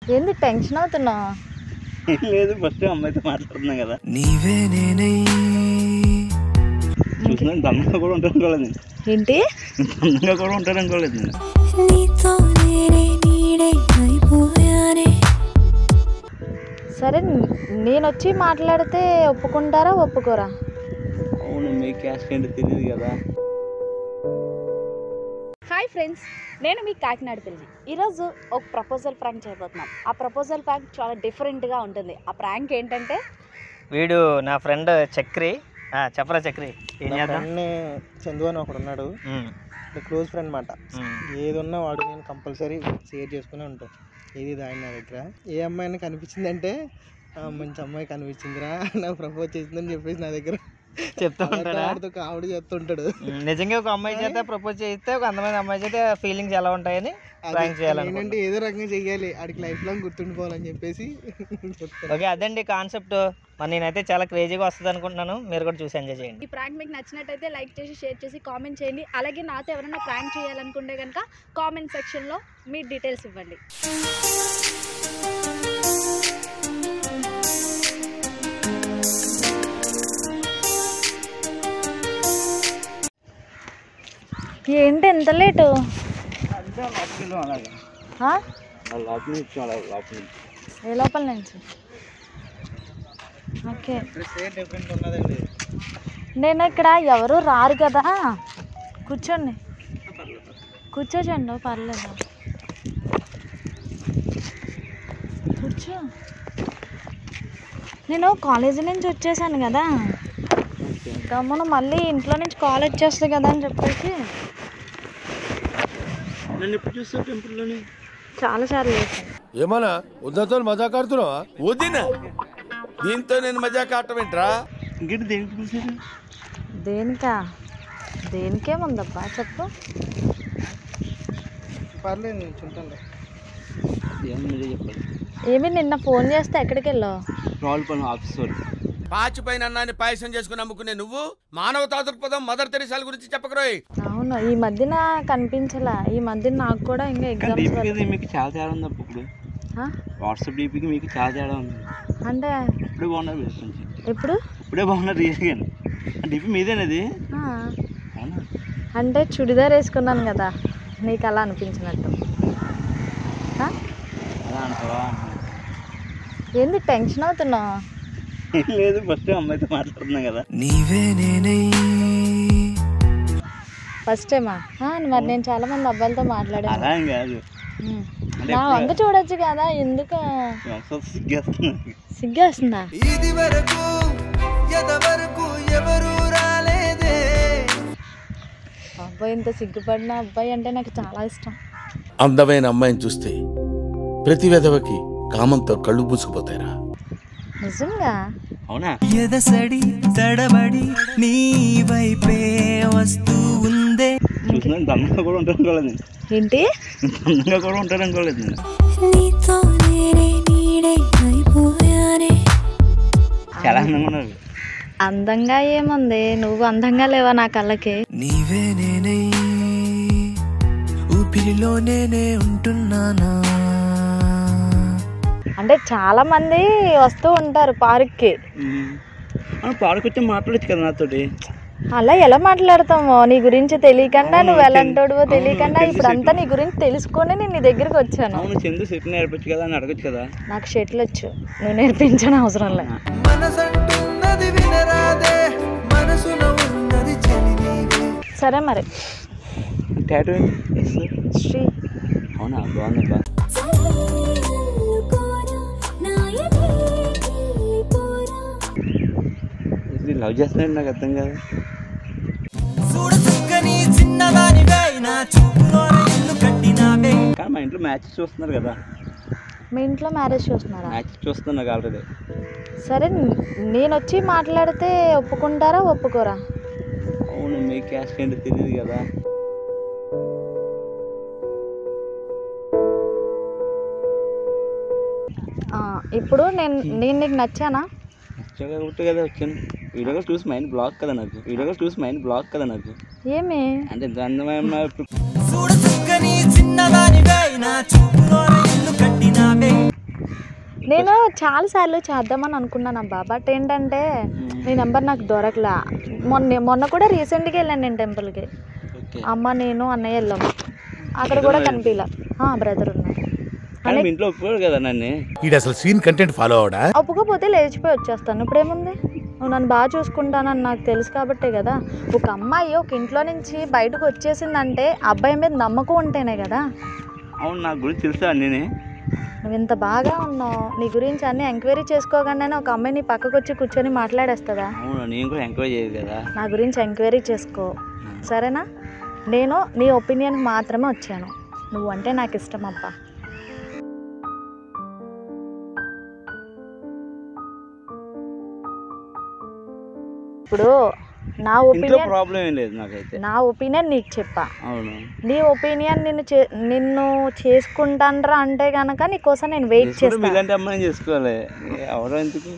ఏంది టెన్షన్ అవుతున్నావు ఏం లేదు ఫస్ట్ అమ్మాయితో మాట్లాడుతున్నాం కదా నీవే నేనై చూసినా దండంగా కూడా ఉంటాను అనుకోలేదు నేను ఏంటి దండంగా కూడా ఉంటాను అనుకోలేదు నేను నీతో నేనే నీడై అయిపోయానే సరే నేను వచ్చి మాట్లాడితే ఒప్పుకుంటారా ఒప్పుకోరా అవును మీ క్యాస్ట్ ఏంటో తెలియదు కదా హాయ్ ఫ్రెండ్స్ నేను మీ కాకినాడ పిల్లి ఈరోజు ఒక ప్రపోజల్ ప్రాంక్ చేయబోతున్నాం ఆ ప్రపోజల్ ప్రాంక్ చాలా డిఫరెంట్గా ఉంటుంది ఆ ప్రాంక్ ఏంటంటే వీడు నా ఫ్రెండ్ చక్రి ఆ, చెప్పరా చక్రి ఏం చేద్దాం ఫ్రెండ్ని చందు అని ఒకడు ఉన్నాడు ఉమ్, క్లోజ్ ఫ్రెండ్ మాట ఉమ్. ఏది ఉన్నా వాడు నేను కంపల్సరీ షేర్ చేసుకునే ఉంటాం ఏది దాని నా దగ్గర ఏ అమ్మాయిని కనిపించిందంటే "ఆ, మంచి అమ్మాయి కనిపించిందిరా నాకు ప్రపోజ్ చేసిందని చెప్పేసి నా దగ్గర చెప్తా ఉంటాడా ఆవిడతో కామెడీ చేస్తుంటాడు ఉమ్, నిజంగా ఒక అమ్మాయి చేత ప్రపోజ్ చేస్తే ఒక అందమైన అమ్మాయి చేత ఫీలింగ్స్ ఎలా ఉంటాయని ప్రాంక్ ఏంటంటే చేయాలనుకుంటున్నా ఏదో రకంగా చెయ్యాలి ఆడికి లైఫ్ లాంగ్ గుర్తుండిపోవాలని చెప్పేసి చెప్తాను ఓకే అదండి కాన్సెప్ట్ మరి నేనైతే చాలా క్రేజీగా వస్తుంది అనుకుంటున్నాను మీరు కూడా చూసి ఎంజాయ్ చేయండి ఈ ప్రాంక్ మీకు నచ్చినట్టయితే లైక్ చేసి షేర్ చేసి కామెంట్ చేయండి అలాగే నాతో ఎవరైనా ప్రాంక్ చేయాలనుకుంటే కనుక కామెంట్ సెక్షన్లో మీ డీటెయిల్స్ ఇవ్వండి ఏంటి ఎంత లేటు అంటే లోపలికి వెళ్ళాం అలాగా ఆ? ఆ లోపల నుంచి వచ్చాం అలాగా లోపల నుంచి ఏ లోపల నుంచి ఓకే డిఫరెంట్ ఉన్నదండి నేను ఇక్కడ ఎవరు రారు కదా కూర్చోండి కూర్చోచండి పర్లేదు కూర్చో నేను కాలేజీ నుంచి వచ్చేసాను కదా గమ్మున మళ్ళీ ఇంట్లో నుంచి కాల్ వచ్చేస్తుంది కదా అని చెప్పేసి నన్ను ఎప్పుడు చూస్తావు టెంపుల్లోని చాలాసార్లు చేశాను ఏమన్నా వద్దతో మజా కాడుతున్నావా వదిన దీంతో నేను మజా కాటం ఏంట్రా ఇంకేంటి దేనికి పిలిచారు దేనికా దేనికేముందబ్బా చెప్పు పర్లేదు నేను చుంటాను ఏమో మీరే చెప్పాలి ఏమి నిన్న ఫోన్ చేస్తే ఎక్కడికి వెళ్ళావు రావుల పని ఆఫీస్ వరకు పాచిపైన అన్నాన్ని పాయసం చేసుకుని అమ్ముకునే నువ్వు మానవతా దృక్పథం మదర్ తెరిసాల గురించి చెప్పకరోయ్ అవును ఈ మధ్యన కనిపించలా ఈ మధ్యన నాకు కూడా ఇంకా కానీ ఎగ్జామ్స్ డీపీకి మీకు చాలా తేడా ఉంది అప్పుడు ఇప్పుడు వాట్సాప్ డీపీకి మీకు చాలా తేడా ఉంది అంటే ఇప్పుడే బాగున్నారు మీరు కొంచెం ఎప్పుడు ఇప్పుడే బాగున్నారు రియల్గా డీపీ మీదేనది ఆ, అవునా అంటే చుడిదార్ వేసుకున్నాను కదా నీకు అలా అనిపించినట్టు ఆ? అలా అంటావా ఏంది టెన్షన్ అవుతున్నావు ఏం లేదు ఫస్ట్ అమ్మాయితో మాట్లాడుతున్నాం కదా నీవే నేనై ఫస్ట్ టైమా మరి నేను చాలా మంది అబ్బాయిలతో మాట్లాడాను అలా ఏం కాదు ఉమ్. అంటే నా ఎప్పుడు- వంక చూడొచ్చు కదా ఎందుకు ఒకసారి సిగ్గేస్తుంది సిగ్గేస్తుందా ఇది వరకు ఎద వరకు ఎవరు రాలేదే అబ్బాయి ఇంత సిగ్గుపడిన అబ్బాయి అంటే నాకు చాలా ఇష్టం అందమైన అమ్మాయిని చూస్తే ప్రతి విధవకి కామంతో కళ్ళు పూసుకుపోతారా నిజంగా అవునా ఎదసడి తడబడి నీ వైపే వస్తూ ఉందే చూసినా దండంగా కూడా ఉంటాను అనుకోలేదు నేను ఏంటి దండంగా కూడా ఉంటాను అనుకోలేదు నేను నీతో నేనే నీడై అయిపోయానే చాలా అందంగా ఉన్నారు అందంగా ఏముంది నువ్వు అందంగా లేవా నా కళ్ళకి నీవే నేనై ఊపిరిలో నేనే ఉంటున్నానా అంటే చాలా మంది వస్తూ ఉంటారు పార్క్కి పాడుకొచ్చి మాట్లాడచ్చు కదా నాతోటి అలా ఎలా మాట్లాడతామో నీ గురించి తెలియకుండా అవును, నువ్వు తెలి- ఎలాంటోడువో అవును, తెలియకుండా తెలిసి ఇప్పుడు అంతా నీ గురించి తెలుసుకొని నేను నీ దగ్గరికి వచ్చాను అవును చందు సెట్ నేర్పచ్చు కదా అని అడగచ్చు కదా నాకు షెట్లు వచ్చు నువ్వు నేర్పించని అవసరం లే మనసంటున్నది వినరాదే మనసున ఉన్నది చెలి నీవే సరే మరి టాటూ శ్రీ అవునా బాగుందబ్బా ఇది లవ్ చేస్తున్నాడు నాకు అర్థం కాదు చూడు చుక్కని చిన్నదానివే నా చూపులోన ఇల్లు కట్టినావే కానీ మా ఇంట్లో మ్యాచ్ చూస్తున్నారు కదా మీ ఇంట్లో మ్యారేజ్ చూస్తున్నారా మ్యాచ్ చూస్తున్నారు నాకు ఆల్రెడీ సరే నేను వచ్చి మాట్లాడితే ఒప్పుకుంటారా ఒప్పుకోరా అవును మీ క్యాస్ట్ ఏంటో తెలియదు కదా ఆ, ఇప్పుడు నేను నేను నీకు నచ్చానా వచ్చాక కాబట్టి కదా వచ్చాను వీడియో కూడా చూసి మైండ్ బ్లాక్ కదా నాకు వీడియో కూడా చూసి మైండ్ బ్లాక్ కదా నాకు ఏమి అంటే ఇంత అందమైన చూడు చుక్కని చిన్నదానివే నా చూపులోన ఇల్లు కట్టినావే నేను చాలాసార్లు చేద్దామని అనుకున్నాను అబ్బా బట్ ఏంటంటే నీ నెంబర్ నాకు దొరకలా మొన్న మొన్న కూడా రీసెంట్గా వెళ్ళాను నేను టెంపుల్కి ఓకే అమ్మ నేను అన్నయ్య వెళ్ళాము అక్కడ కూడా కనిపించలే బ్రదర్ ఉన్నారు కానీ మీ ఇంట్లో ఒప్పుకోరు కదా నన్ను ఈడు అసలు సీన్ కంటెంట్ ఫాలో అవడా ఒప్పుకోపోతే లేచిపోయి వచ్చేస్తాను ఇప్పుడేముంది నువ్వు నన్ను బాగా చూసుకుంటానని నాకు తెలుసు కాబట్టే కదా ఒక అమ్మాయి ఒక ఇంట్లో నుంచి బయటకు వచ్చేసిందంటే అబ్బాయి మీద నమ్మకం ఉంటేనే కదా అవును నాకు గురించి తెలుసా నేనే నువ్వు ఇంత బాగా ఉన్నావు నీ గురించి అన్ని ఎంక్వైరీ చేసుకోగానే ఒక అమ్మాయి నీ పక్కకు వచ్చి కూర్చొని మాట్లాడేస్తుందా అవును నేను కూడా ఎంకరేజ్ చేయదు కదా నా గురించి ఎంక్వైరీ చేసుకో సరేనా నేను నీ ఒపీనియన్కి మాత్రమే వచ్చాను నువ్వు అంటే నాకు ఇష్టం అబ్బా ఇప్పుడు నా ఇంట్లో ఒపీనియన్ ప్రాబ్లం ఏం లేదు నాకైతే నా ఒపీనియన్ నీకు చెప్పా అవును నీ ఒపీనియన్ నిన్ను చే నిన్ను చేసుకుంటానరా అంటే కనుక నీకోసం నేను వెయిట్ చేసుకుంటే చేస్తాను మీలాంటి అమ్మాయిని చేసుకోవాలి ఎవరో ఎందుకు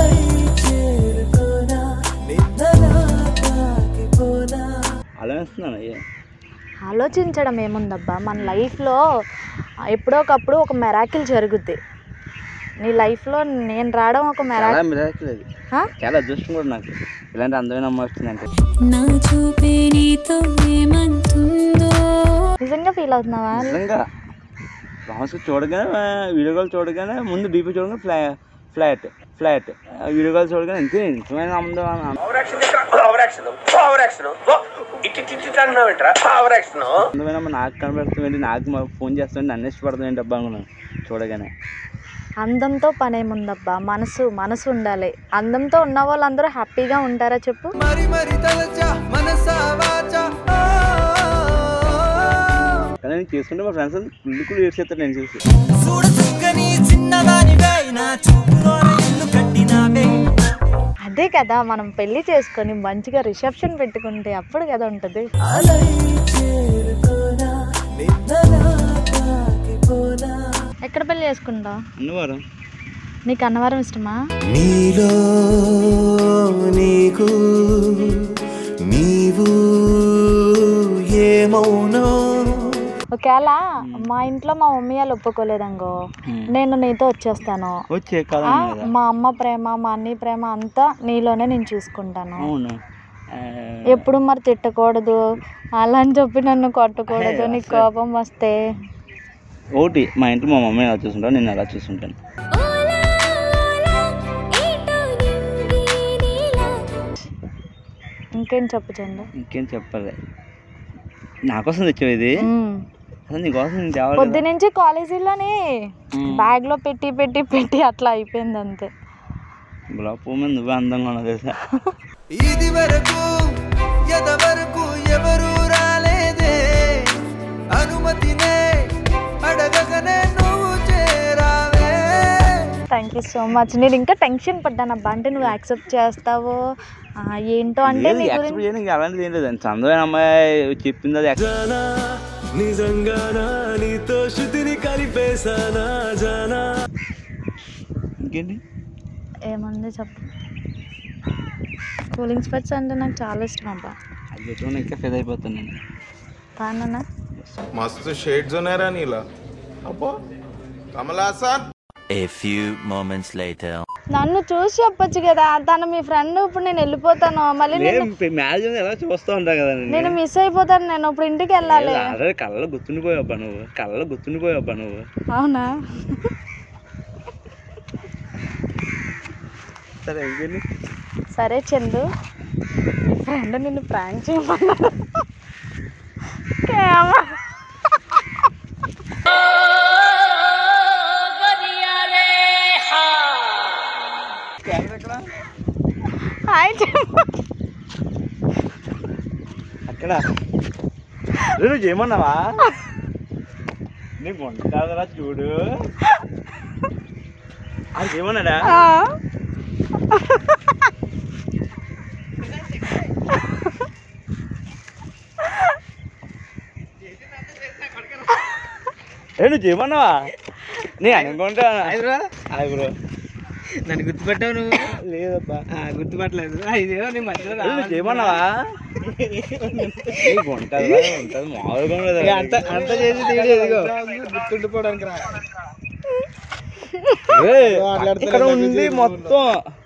అలా వేస్తున్నాను అయ్యే ఆలోచించడం ఏముందబ్బా మన లైఫ్లో ఎప్పుడో ఒకప్పుడు ఒక మెరాకిల్ జరుగుద్ది నీ లైఫ్లో నేను రావడం ఒక చాలా మెరాకిల్ మిరాకిల్ అది చాలా అదృష్టం కూడా నాకు ఇలాంటి అందమైన అమ్మాయి వచ్చిందంటే నా చూపే నీతో ఏమంటుందో నిజంగా ఫీల్ అవుతున్నావా నిజంగా ప్రామిస్ చూడగానే వీడియో కాల్ చూడగానే ముందు డీపీ చూడగానే ఫ్లా ఫ్లాట్ ఫ్లాట్ వీడియో కాల్ చూడగానే ఇంతే నిజమైన అందం అందమైన అమ్మాయి నాకు కనబడుతుంది నాకు మా ఫోన్ చేస్తుంది నన్ను ఇష్టపడుతుంది డబ్బా అనుకున్నాను చూడగానే అందంతో పనేముందబ్బా మనసు మనసు ఉండాలి అందంతో ఉన్న వాళ్ళందరూ హ్యాపీగా ఉంటారా చెప్పు మరి మరి తలచా మనసా వాచా ఆ, కానీ నేను చేసుకుంటే మా ఫ్రెండ్స్ కుళ్ళు కుళ్ళు ఏడ్చేస్తారు నేను చూసి చూడ చుక్కని చిన్నదానివే నా చూపులోన ఇల్లు కట్టినావే అదే కదా మనం పెళ్లి చేసుకొని మంచిగా రిసెప్షన్ పెట్టుకుంటే అప్పుడు కదా ఉంటుంది ఎక్కడ పెళ్లి చేసుకుంటావు అన్నవారం నీకు అన్నవరం ఇష్టమా నీలో నీకు నీవు ఏమౌనో ఒకవేళ మా ఇంట్లో మా మమ్మీ వాళ్ళు ఒప్పుకోలేదంగో నేను నీతో వచ్చేస్తాను వచ్చే కదా ఆ, మా అమ్మ ప్రేమ మా అన్నయ్య ప్రేమ అంతా నీలోనే నేను చూసుకుంటాను అవును ఆ, ఎప్పుడు మరి తిట్టకూడదు అలా అని చెప్పి నన్ను కొట్టకూడదు నీకు కోపం వస్తే ఒకటి మా ఇంట్లో మా మమ్మీ అలా చూసుకుంటాను నేను అలా చూసుకుంటాను ఓలా ఓలా ఏటో నింగి నీలా ఇంకేం చెప్పు చందు ఇంకేం చెప్పాలి నా కోసం తెచ్చావు ఇది ఉమ్. అసలు నీకోసం నేను తేవాలి పొద్దు కదా. నుంచి కాలేజీలోనే ఉమ్. బ్యాగ్ లో పెట్టి పెట్టి పెట్టి అట్లా అయిపోయింది అంతే గులాబీ పువ్వు మీద నువ్వే అందంగా ఉన్నావు తెలుసా ఇది వరకు ఎద వరకు ఎవరు రాలేదే అనుమతినే అడగకనే నువ్వు చేరావే థ్యాంక్ యూ సో మచ్ నేను ఇంకా టెన్షన్ పడ్డాను అబ్బా అంటే నువ్వు యాక్సెప్ట్ చేస్తావో ఆ, ఏంటో అంటే లేదు నీ యాక్సెప్ట్ గురించి చేయడానికి అలాంటిది ఏం లేదు అంత అందమైన అమ్మాయి చెప్పింది అది accept- నిజంగానా నీతో శృతిని కలిపేశానా జానా ఇంకేంటి ఏముంది చెప్పు కూలింగ్ స్పెట్స్ అంటే నాకు చాలా ఇష్టం అబ్బా అది పెట్టుకుని ఇంకా ఫెద అయిపోతాను నేను కానన్నా मस्त शेड जो नाही राणीला अप्पा कमला असा A few moments later. నన్ను చూసి చెప్పొచ్చు కదా తను మీ ఫ్రెండ్ ఇప్పుడు నేను వెళ్ళిపోతాను మళ్ళీ నేను మ్యారేజ్ ఎలా చూస్తూ ఉంటా కదా నేను మిస్ అయిపోతాను నేను ఇప్పుడు ఇంటికి వెళ్ళాలి ఆల్రెడీ కళ్ళలో గుర్తుండిపోయావబ్బా నువ్వు కళ్ళలో గుర్తుండిపోయావబ్బా నువ్వు అవునా సరే ఇంకేంటి సరే చందు మీ ఫ్రెండ్ నిన్ను ప్రాంక్ చేయమన్నాడు కేమ. హాయ్ చెప్పు అక్కడ రే, నువ్వు చేయమన్నావా నీకు వంటాదరా చూడు అది చేయమన్నాడా ఆ. ఏ నువ్వు చేయమన్నావా నీ అనుకుంటా అది బ్రో నన్ను గుర్తుపెట్టావు నువ్వు లేదబ్బా ఆ, గుర్తుపట్టలేదు అయ్యో నీ మధ్యలో ఏ, నువ్వు చేయమన్నావా నీకు ఉంటుందా ఉంటుంది మామూలుగా ఉండదు ఇక అంత అంత చేసి తీయడు ఎదిగో గుర్తుండిపోవడానికి రా ఏయ్, మాట్లాడతలే ఇక్కడ నాకు ఉండి చేతులు మొత్తం